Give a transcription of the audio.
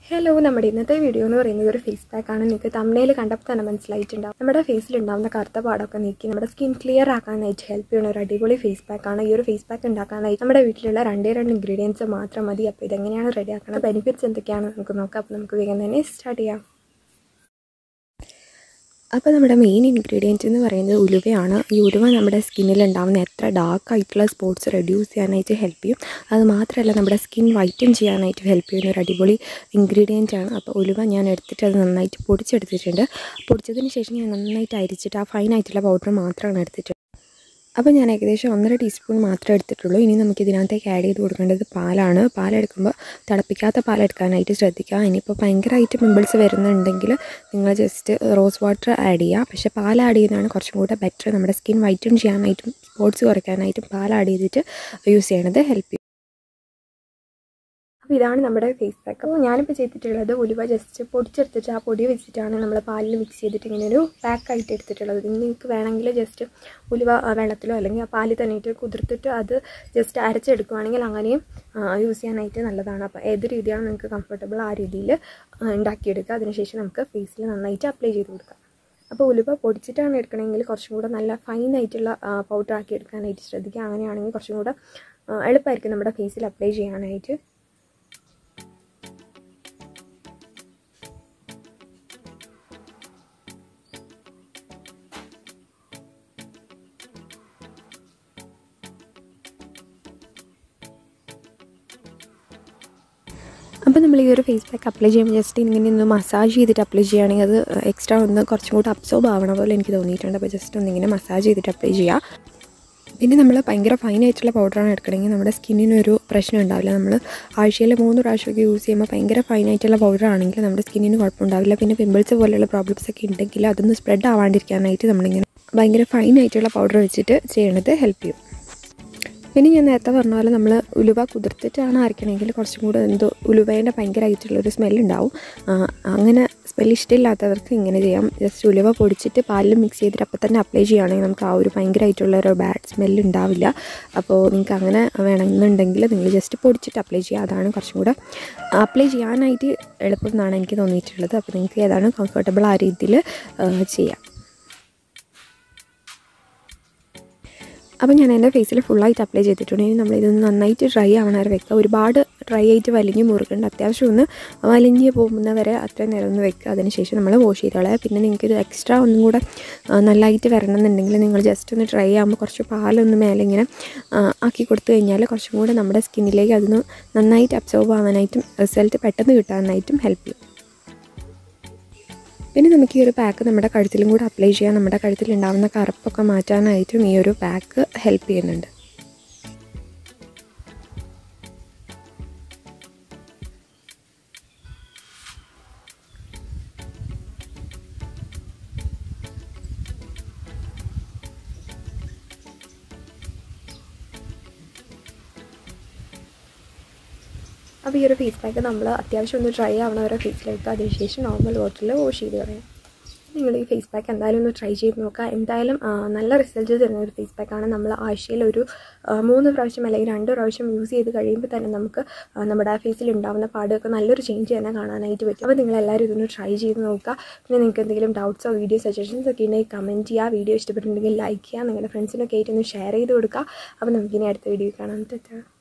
hello നമ്മുടെ ഇന്നത്തെ video എന്ന് പറയുന്നത് ഒരു ഫേസ് പാക്ക് ആണ് നിങ്ങൾക്ക് തമ്മനയിൽ കണ്ടപ്പോൾ തന്നെ മനസ്സിലായിട്ടുണ്ടാവും നമ്മുടെ ഫേസിൽ ഉണ്ടാകുന്ന കറുത്ത പാടൊക്കെ നീക്കി നമ്മുടെ സ്കിൻ ക്ലിയർ ആക്കാനായിട്ട് ഹെൽപ്പ് ചെയ്യുന്ന ഒരു അടിപൊളി ഫേസ് പാക്ക് ആണ് ഈ ഒരു ഫേസ് പാക്ക് ഉണ്ടാക്കാനായിട്ട് നമ്മുടെ വീട്ടിലുള്ള രണ്ടേ രണ്ട് ഇൻഗ്രീഡിയൻസ് മാത്രം മതി അപ്പോൾ ഇതെങ്ങനെയാണ് റെഡി ആക്കുന്നത് ബെനിഫിറ്റ്സ് എന്തൊക്കെയാണെന്ന് നമുക്ക് നോക്കാം അപ്പോൾ നമുക്ക് വേഗം തന്നെ സ്റ്റാർട്ട് ചെയ്യാം അപ്പോൾ നമ്മുടെ മെയിൻ ഇൻഗ്രീഡിയൻറ്റ് എന്ന് പറയുന്നത് ഉലുവയാണ് ഈ ഉലുവ നമ്മുടെ സ്കിന്നിൽ ഉണ്ടാകുന്ന എത്ര ഡാർക്ക് ആയിട്ടുള്ള സ്പോട്സ് റെഡ്യൂസ് ചെയ്യാനായിട്ട് ഹെൽപ്പ് ചെയ്യും അത് മാത്രമല്ല നമ്മുടെ സ്കിൻ വൈറ്റൻ ചെയ്യാനായിട്ട് ഹെൽപ്പ് ചെയ്യുന്ന ഒരു അടിപൊളി ഇൻഗ്രീഡിയൻ്റ് ആണ് അപ്പോൾ ഉലുവ ഞാൻ എടുത്തിട്ട് അത് നന്നായിട്ട് പൊടിച്ചെടുത്തിട്ടുണ്ട് പൊടിച്ചതിന് ശേഷം ഞാൻ നന്നായിട്ട് അരിച്ചിട്ട് ആ ഫൈൻ ആയിട്ടുള്ള പൗഡർ മാത്രമാണ് എടുത്തിട്ടുള്ളത് അപ്പോൾ ഞാൻ ഏകദേശം ഒന്നര ടീസ്പൂൺ മാത്രമേ എടുത്തിട്ടുള്ളൂ ഇനി നമുക്ക് ഇതിനകത്തേക്ക് ആഡ് ചെയ്ത് കൊടുക്കേണ്ടത് പാലാണ് പാലെടുക്കുമ്പോൾ തിളപ്പിക്കാത്ത പാലെടുക്കാനായിട്ട് ശ്രദ്ധിക്കുക ഇനിയിപ്പോൾ ഭയങ്കരമായിട്ട് പിമ്പിൾസ് വരുന്നുണ്ടെങ്കിൽ നിങ്ങൾ ജസ്റ്റ് റോസ് വാട്ടർ ആഡ് ചെയ്യുക പക്ഷേ പാൽ ആഡ് ചെയ്യുന്നതാണ് കുറച്ചും കൂടെ ബെറ്റർ നമ്മുടെ സ്കിൻ വൈറ്റൻ ചെയ്യാനായിട്ടും സ്പോട്സ് കുറയ്ക്കാനായിട്ടും പാൽ ആഡ് ചെയ്തിട്ട് യൂസ് ചെയ്യണത് ഹെൽപ്പ് ചെയ്യും അപ്പോൾ ഇതാണ് നമ്മുടെ ഫേസ് പാക്ക് അപ്പോൾ ഞാനിപ്പോൾ ചെയ്തിട്ടുള്ളത് ഉലുവ ജസ്റ്റ് പൊടിച്ചെടുത്തിട്ട് ആ പൊടി വെച്ചിട്ടാണ് നമ്മൾ പാലിൽ മിക്സ് ചെയ്തിട്ട് ഇങ്ങനെ ഒരു പാക്കായിട്ട് എടുത്തിട്ടുള്ളത് ഇനി നിങ്ങൾക്ക് വേണമെങ്കിൽ ജസ്റ്റ് ഉലുവ വെള്ളത്തിലോ അല്ലെങ്കിൽ ആ പാലിൽ തന്നെ ഇട്ട് കുതിർത്തിട്ട് അത് ജസ്റ്റ് അരച്ചെടുക്കുകയാണെങ്കിൽ അങ്ങനെയും യൂസ് ചെയ്യാനായിട്ട് നല്ലതാണ് അപ്പോൾ ഏത് രീതിയാണ് നിങ്ങൾക്ക് കംഫർട്ടബിൾ ആ രീതിയിൽ ഉണ്ടാക്കിയെടുക്കുക അതിനുശേഷം നമുക്ക് ഫേസിൽ നന്നായിട്ട് അപ്ലൈ ചെയ്ത് കൊടുക്കാം അപ്പോൾ ഉലുവ പൊടിച്ചിട്ടാണ് എടുക്കണമെങ്കിൽ കുറച്ചും കൂടെ നല്ല ഫൈൻ ആയിട്ടുള്ള പൗഡർ ആക്കി എടുക്കാനായിട്ട് ശ്രദ്ധിക്കുക അങ്ങനെയാണെങ്കിൽ കുറച്ചും കൂടെ എളുപ്പമായിരിക്കും നമ്മുടെ ഫേസിൽ അപ്ലൈ ചെയ്യാനായിട്ട് അപ്പോൾ നമ്മൾ ഈ ഒരു ഫേസ് പാക്ക് അപ്ലൈ ചെയ്യുമ്പോൾ ജസ്റ്റ് ഇങ്ങനെ ഒന്ന് മസാജ് ചെയ്തിട്ട് അപ്ലൈ ചെയ്യുകയാണെങ്കിൽ അത് എക്സ്ട്രാ ഒന്ന് കുറച്ചും കൂടി അബ്സോർബ് ആവണ പോലെ എനിക്ക് തോന്നിയിട്ടുണ്ട് അപ്പോൾ ജസ്റ്റ് ഒന്നിങ്ങനെ മസാജ് ചെയ്തിട്ട് അപ്ലൈ ചെയ്യുക പിന്നെ നമ്മൾ ഭയങ്കര ഫൈൻ ആയിട്ടുള്ള പൗഡറാണ് എടുക്കണമെങ്കിൽ നമ്മുടെ സ്കിന്നിനൊരു പ്രശ്നം ഉണ്ടാവില്ല നമ്മൾ ആഴ്ചയിൽ മൂന്ന് പ്രാവശ്യമൊക്കെ യൂസ് ചെയ്യുമ്പോൾ ഭയങ്കര ഫൈൻ ആയിട്ടുള്ള പൗഡർ ആണെങ്കിൽ നമ്മുടെ സ്കിന്നിന് കുഴപ്പമുണ്ടാവില്ല പിന്നെ പിമ്പിൾസ് പോലെയുള്ള പ്രോബ്ലംസ് ഒക്കെ ഉണ്ടെങ്കിൽ അതൊന്ന് സ്പ്രെഡ് ആവാണ്ടിരിക്കാനായിട്ട് നമ്മളിങ്ങനെ ഭയങ്കര ഫൈൻ ആയിട്ടുള്ള പൗഡർ വെച്ചിട്ട് ചെയ്യണത് ഹെൽപ്പ് ചെയ്യും പിന്നെ ഞാൻ നേരത്തെ പറഞ്ഞ പോലെ നമ്മൾ ഉലുവ കുതിർത്തിട്ടാണ് അരക്കണമെങ്കിൽ കുറച്ചും കൂടെ എന്തോ ഉലുവേൻ്റെ ഭയങ്കരമായിട്ടുള്ളൊരു സ്മെല്ലുണ്ടാവും അങ്ങനെ സ്മെൽ ഇഷ്ടമില്ലാത്തവർക്ക് ഇങ്ങനെ ചെയ്യാം ജസ്റ്റ് ഉലുവ പൊടിച്ചിട്ട് പാലിൽ മിക്സ് ചെയ്തിട്ട് അപ്പം തന്നെ അപ്ലൈ ചെയ്യുകയാണെങ്കിൽ നമുക്ക് ആ ഒരു ഭയങ്കരമായിട്ടുള്ള ഒരു ബാഡ് സ്മെല്ല് ഉണ്ടാവില്ല അപ്പോൾ നിങ്ങൾക്ക് അങ്ങനെ വേണമെന്നുണ്ടെങ്കിൽ നിങ്ങൾ ജസ്റ്റ് പൊടിച്ചിട്ട് അപ്ലൈ ചെയ്യുക അതാണ് കുറച്ചും കൂടെ അപ്ലൈ ചെയ്യാനായിട്ട് എളുപ്പം എന്നാണ് എനിക്ക് തോന്നിയിട്ടുള്ളത് അപ്പോൾ നിങ്ങൾക്ക് ഏതാണ് കംഫർട്ടബിൾ ആ രീതിയിൽ ചെയ്യാം അപ്പോൾ ഞാൻ എൻ്റെ ഫേസിൽ ഫുള്ളായിട്ട് അപ്ലൈ ചെയ്തിട്ടുണ്ട് ഇനി നമ്മളിതൊന്ന് നന്നായിട്ട് ഡ്രൈ ആവണ വരെ വെക്കുക ഒരുപാട് ഡ്രൈ ആയിട്ട് വലിഞ്ഞ് മുറുകേണ്ട അത്യാവശ്യം ഒന്ന് വലിഞ്ഞ് പോകുന്ന വരെ അത്രയും നേരം ഒന്ന് വെക്കുക അതിനുശേഷം നമ്മൾ വാഷ് ചെയ്ത് കളയുക പിന്നെ നിങ്ങൾക്ക് ഇത് എക്സ്ട്രാ ഒന്നും കൂടെ നല്ലതായിട്ട് വരണം എന്നുണ്ടെങ്കിൽ നിങ്ങൾ ജസ്റ്റ് ഒന്ന് ഡ്രൈ ആകുമ്പോൾ കുറച്ച് പാലൊന്ന് മേലെ ഇങ്ങനെ ആക്കി കൊടുത്തു കഴിഞ്ഞാൽ കുറച്ചും കൂടെ നമ്മുടെ സ്കിന്നിലേക്ക് അതൊന്ന് നന്നായിട്ട് അബ്സോർബ് ആവാനായിട്ടും റിസൾട്ട് പെട്ടെന്ന് കിട്ടാനായിട്ടും ഹെൽപ്പ് ചെയ്യും പിന്നെ നമുക്ക് ഈ ഒരു പാക്ക് നമ്മുടെ കഴുത്തിലും കൂടെ അപ്ലൈ ചെയ്യാം നമ്മുടെ കഴുത്തിൽ ഉണ്ടാകുന്ന കറുപ്പൊക്കെ മാറ്റാനായിട്ടും ഈ ഒരു പാക്ക് ഹെൽപ്പ് ചെയ്യുന്നുണ്ട് അപ്പോൾ ഈ ഒരു ഫേസ് പാക്ക് നമ്മൾ അത്യാവശ്യം ഒന്ന് ഡ്രൈ ആവണ വരെ ഫേസിലെടുക്കുക അതിനുശേഷം നോർമൽ വാട്ടറിൽ വാഷ് ചെയ്ത് കളയാം നിങ്ങൾ ഈ ഫേസ് പാക്ക് എന്തായാലും ഒന്ന് ട്രൈ ചെയ്ത് നോക്കുക എന്തായാലും നല്ല റിസൾട്ട് തരുന്ന ഒരു ഫേസ് പാക്കാണ് നമ്മൾ ആഴ്ചയിൽ ഒരു മൂന്ന് പ്രാവശ്യം അല്ലെങ്കിൽ രണ്ട് പ്രാവശ്യം യൂസ് ചെയ്ത് കഴിയുമ്പോൾ തന്നെ നമുക്ക് നമ്മുടെ ഫേസിൽ ഉണ്ടാകുന്ന പാടുകൾക്ക് നല്ലൊരു ചേഞ്ച് തന്നെ കാണാനായിട്ട് പറ്റും അപ്പോൾ നിങ്ങൾ എല്ലാവരും ഇതൊന്ന് ട്രൈ ചെയ്ത് നോക്കുക പിന്നെ നിങ്ങൾക്ക് എന്തെങ്കിലും ഡൗട്ട്സോ വീഡിയോ സജഷൻസ് ഒക്കെ ഉണ്ടെങ്കിൽ കമൻറ്റ് ചെയ്യുക വീഡിയോ ഇഷ്ടപ്പെട്ടിട്ടുണ്ടെങ്കിൽ ലൈക്ക് ചെയ്യുക നിങ്ങളുടെ ഫ്രണ്ട്സിനൊക്കെ ആയിട്ട് ഒന്ന് ഷെയർ ചെയ്ത് കൊടുക്കുക അപ്പോൾ നമുക്കിനി അടുത്ത വീഡിയോ കാണാൻ പറ്റാം